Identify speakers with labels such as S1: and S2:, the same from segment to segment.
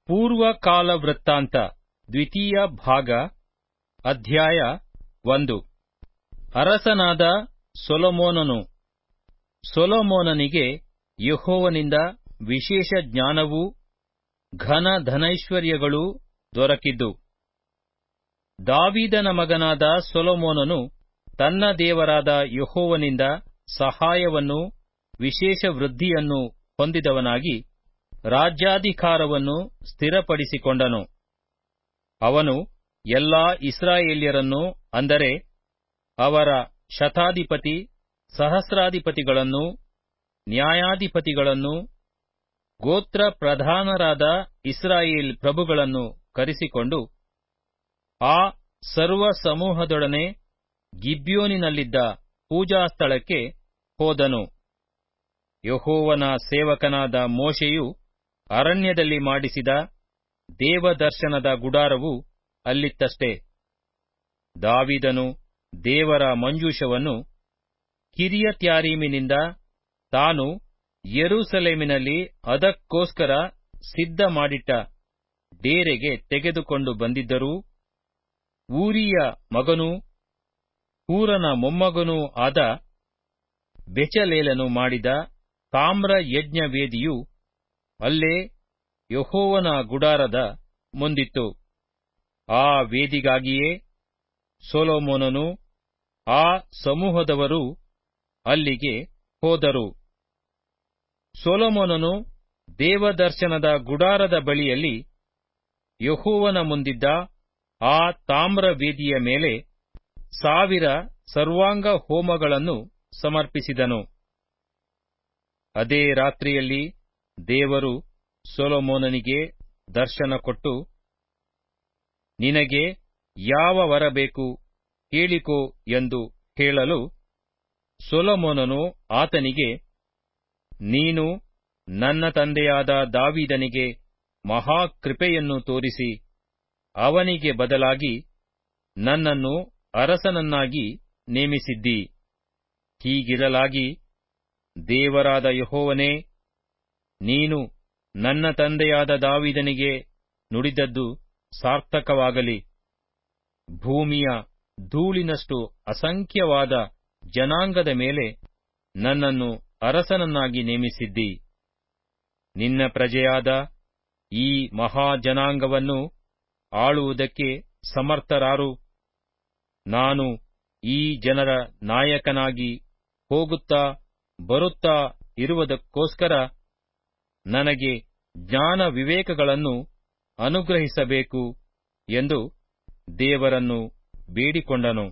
S1: ಪೂರ್ವಕಾಲ ವೃತ್ತಾಂತ ದ್ವಿತೀಯ ಭಾಗ ಅಧ್ಯಾಯ ಒಂದು ಅರಸನಾದ ಸೊಲೊಮೋನನು ಸೊಲೊಮೋನನಿಗೆ ಯೆಹೋವನಿಂದ ವಿಶೇಷ ಜ್ಞಾನವೂ ಘನ ಧನೈಶ್ವರ್ಯಗಳೂ ದೊರಕಿದ್ದು ದಾವೀದನ ಮಗನಾದ ಸೊಲೊಮೋನನು ತನ್ನ ದೇವರಾದ ಯೆಹೋವನಿಂದ ಸಹಾಯವನ್ನೂ ವಿಶೇಷ ವೃದ್ಧಿಯನ್ನು ಹೊಂದಿದವನಾಗಿ ರಾಜ್ಯಾಧಿಕಾರವನ್ನು ಸ್ಥಿರಪಡಿಸಿಕೊಂಡನು ಅವನು ಎಲ್ಲಾ ಇಸ್ರಾಯೇಲ್ಯರನ್ನು ಅಂದರೆ ಅವರ ಶತಾಧಿಪತಿ ಸಹಸ್ರಾಧಿಪತಿಗಳನ್ನೂ ನ್ಯಾಯಾಧಿಪತಿಗಳನ್ನೂ ಗೋತ್ರ ಪ್ರಧಾನರಾದ ಇಸ್ರಾಯೇಲ್ ಪ್ರಭುಗಳನ್ನು ಕರೆಸಿಕೊಂಡು ಆ ಸರ್ವ ಸಮೂಹದೊಡನೆ ಗಿಬ್ಯೋನಿನಲ್ಲಿದ್ದ ಪೂಜಾಸ್ಥಳಕ್ಕೆ ಹೋದನು ಯೆಹೋವನ ಸೇವಕನಾದ ಮೋಶೆಯು ಅರಣ್ಯದಲ್ಲಿ ಮಾಡಿಸಿದ ದೇವದರ್ಶನದ ಗುಡಾರವು ಅಲ್ಲಿತ್ತಷ್ಟೇ ದಾವಿದನು ದೇವರ ಮಂಜೂಷವನ್ನು ಕಿರಿಯತ್ಯಾರೀಮಿನಿಂದ ತಾನು ಯೆರೂಸಲೇಮಿನಲ್ಲಿ ಅದಕ್ಕೋಸ್ಕರ ಸಿದ್ಧ ಮಾಡಿಟ್ಟ ಡೇರೆಗೆ ತೆಗೆದುಕೊಂಡು ಬಂದಿದ್ದರೂ ಊರಿಯ ಮಗನೂ ಹೂರನ ಮೊಮ್ಮಗನೂ ಆದ ಬೆಚಲೇಲನು ಮಾಡಿದ ತಾಮ್ರ ಯಜ್ಞ ವೇದಿಯು ಅಲ್ಲೇ ಯೆಹೋವನ ಗುಡಾರದ ಮುಂದಿತ್ತು ಆ ವೇದಿಗಾಗಿಯೇ ಸೊಲೊಮೋನನು ಆ ಸಮೂಹದವರು ಅಲ್ಲಿಗೆ ಹೋದರು ಸೊಲೊಮೋನನು ದೇವದರ್ಶನದ ಗುಡಾರದ ಬಳಿಯಲ್ಲಿ ಯೆಹೋವನ ಮುಂದಿದ್ದ ಆ ತಾಮ್ರ ವೇದಿಯ ಮೇಲೆ ಸಾವಿರ ಸರ್ವಾಂಗ ಹೋಮಗಳನ್ನು ಸಮರ್ಪಿಸಿದನು ಅದೇ ರಾತ್ರಿಯಲ್ಲಿ ದೇವರು ಸೊಲೊಮೋನನಿಗೆ ದರ್ಶನ ಕೊಟ್ಟು ನಿನಗೆ ಯಾವ ವರ ಬೇಕು ಕೇಳಿಕೋ ಎಂದು ಹೇಳಲು ಸೊಲೊಮೋನನು ಆತನಿಗೆ ನೀನು ನನ್ನ ತಂದೆಯಾದ ದಾವೀದನಿಗೆ ಮಹಾಕೃಪೆಯನ್ನು ತೋರಿಸಿ ಅವನಿಗೆ ಬದಲಾಗಿ ನನ್ನನ್ನು ಅರಸನನ್ನಾಗಿ ನೇಮಿಸಿದ್ದಿ ಹೀಗಿರಲಾಗಿ ದೇವರಾದ ಯೆಹೋವನೇ ನೀನು ನನ್ನ ತಂದೆಯಾದ ದಾವಿದನಿಗೆ ನುಡಿದದ್ದು ಸಾರ್ಥಕವಾಗಲಿ ಭೂಮಿಯ ಧೂಳಿನಷ್ಟು ಅಸಂಖ್ಯವಾದ ಜನಾಂಗದ ಮೇಲೆ ನನ್ನನ್ನು ಅರಸನನ್ನಾಗಿ ನೇಮಿಸಿದ್ದಿ ನಿನ್ನ ಪ್ರಜೆಯಾದ ಈ ಮಹಾಜನಾಂಗವನ್ನು ಆಳುವುದಕ್ಕೆ ಸಮರ್ಥರಾರು ನಾನು ಈ ಜನರ ನಾಯಕನಾಗಿ ಹೋಗುತ್ತಾ ಬರುತ್ತಾ ಇರುವುದಕ್ಕೋಸ್ಕರ ನನಗೆ ಜ್ಞಾನ ವಿವೇಕಗಳನ್ನು ಅನುಗ್ರಹಿಸಬೇಕು ಎಂದು ದೇವರನ್ನು ಬೇಡಿಕೊಂಡನು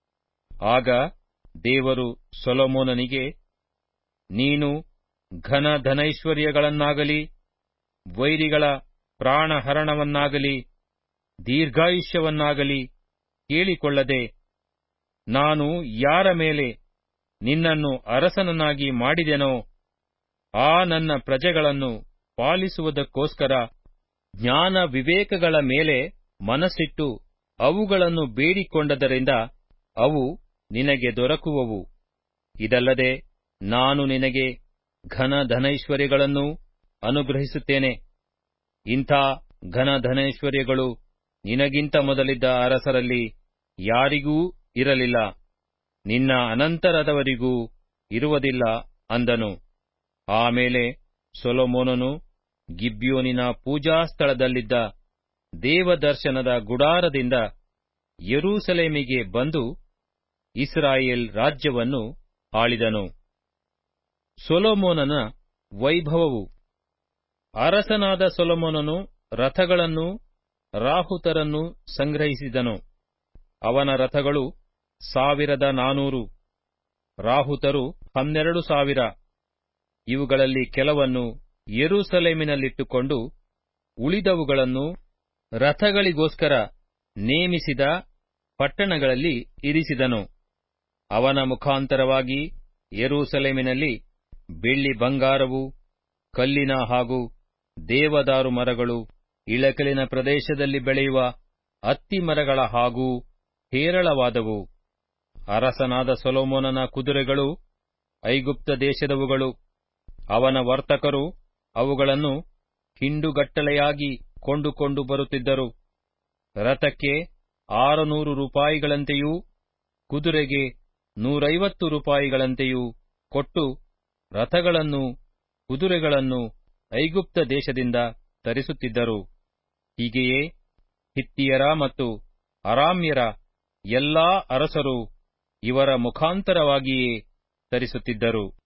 S1: ಆಗ ದೇವರು ಸೊಲೊಮೋನನಿಗೆ ನೀನು ಘನ ಧನೈಶ್ವರ್ಯಗಳನ್ನಾಗಲಿ ವೈರಿಗಳ ಪ್ರಾಣಹರಣವನ್ನಾಗಲಿ ದೀರ್ಘಾಯುಷ್ಯವನ್ನಾಗಲಿ ಕೇಳಿಕೊಳ್ಳದೆ ನಾನು ಯಾರ ಮೇಲೆ ನಿನ್ನನ್ನು ಅರಸನನ್ನಾಗಿ ಮಾಡಿದೆನೋ ಆ ನನ್ನ ಪ್ರಜೆಗಳನ್ನು ಪಾಲಿಸುವುದಕ್ಕೋಸ್ಕರ ಜ್ಞಾನ ವಿವೇಕಗಳ ಮೇಲೆ ಮನಸ್ಸಿಟ್ಟು ಅವುಗಳನ್ನು ಬೇಡಿಕೊಂಡದರಿಂದ ಅವು ನಿನಗೆ ದೊರಕುವವು ಇದಲ್ಲದೆ ನಾನು ನಿನಗೆ ಘನ ಧನೈಶ್ವರ್ಯಗಳನ್ನೂ ಅನುಗ್ರಹಿಸುತ್ತೇನೆ ಇಂಥ ಘನ ಧನೈಶ್ವರ್ಯಗಳು ನಿನಗಿಂತ ಮೊದಲಿದ್ದ ಅರಸರಲ್ಲಿ ಯಾರಿಗೂ ಇರಲಿಲ್ಲ ನಿನ್ನ ಅನಂತರದವರಿಗೂ ಇರುವುದಿಲ್ಲ ಅಂದನು ಆಮೇಲೆ ಸೊಲೊಮೋನನು ಗಿಬ್ಯೋನಿನ ಪೂಜಾಸ್ಥಳದಲ್ಲಿದ್ದ ದೇವದರ್ಶನದ ಗುಡಾರದಿಂದ ಯೆರೂಸಲೇಮಿಗೆ ಬಂದು ಇಸ್ರಾಯೇಲ್ ರಾಜ್ಯವನ್ನು ಆಳಿದನು ಸೊಲೊಮೋನನ ವೈಭವವು ಅರಸನಾದ ಸೊಲೊಮೋನನು ರಥಗಳನ್ನೂ ರಾಹುತರನ್ನೂ ಸಂಗ್ರಹಿಸಿದನು ಅವನ ರಥಗಳು ಸಾವಿರದ ನಾನೂರು ರಾಹುತರು ಹನ್ನೆರಡು ಸಾವಿರ ಇವುಗಳಲ್ಲಿ ಕೆಲವನ್ನು ಯೆರೂಸಲೇಮಿನಲ್ಲಿಟ್ಟುಕೊಂಡು ಉಳಿದವುಗಳನ್ನು ರಥಗಳಿಗೋಸ್ಕರ ನೇಮಿಸಿದ ಪಟ್ಟಣಗಳಲ್ಲಿ ಇರಿಸಿದನು ಅವನ ಮುಖಾಂತರವಾಗಿ ಯೆರೂಸಲೇಮಿನಲ್ಲಿ ಬೆಳ್ಳಿ ಬಂಗಾರವು ಕಲ್ಲಿನ ಹಾಗೂ ದೇವದಾರು ಮರಗಳು ಇಳಕಲಿನ ಪ್ರದೇಶದಲ್ಲಿ ಬೆಳೆಯುವ ಅತ್ತಿ ಮರಗಳ ಹಾಗೂ ಹೇರಳವಾದವು ಅರಸನಾದ ಸೊಲೊಮೋನನ ಕುದುರೆಗಳು ಐಗುಪ್ತ ದೇಶದವುಗಳು ಅವನ ವರ್ತಕರು ಅವುಗಳನ್ನು ಹಿಂಡುಗಟ್ಟಲೆಯಾಗಿ ಕೊಂಡುಕೊಂಡು ಬರುತ್ತಿದ್ದರು ರಥಕ್ಕೆ ಆರುನೂರು ರೂಪಾಯಿಗಳಂತೆಯೂ ಕುದುರೆಗೆ ನೂರೈವತ್ತು ರೂಪಾಯಿಗಳಂತೆಯೂ ಕೊಟ್ಟು ರಥಗಳನ್ನು ಕುದುರೆಗಳನ್ನು ಐಗುಪ್ತ ದೇಶದಿಂದ ತರಿಸುತ್ತಿದ್ದರು ಹೀಗೆಯೇ ಹಿತ್ತಿಯರ ಮತ್ತು ಅರಾಮ್ಯರ ಎಲ್ಲಾ ಅರಸರು ಇವರ ಮುಖಾಂತರವಾಗಿಯೇ ತರಿಸುತ್ತಿದ್ದರು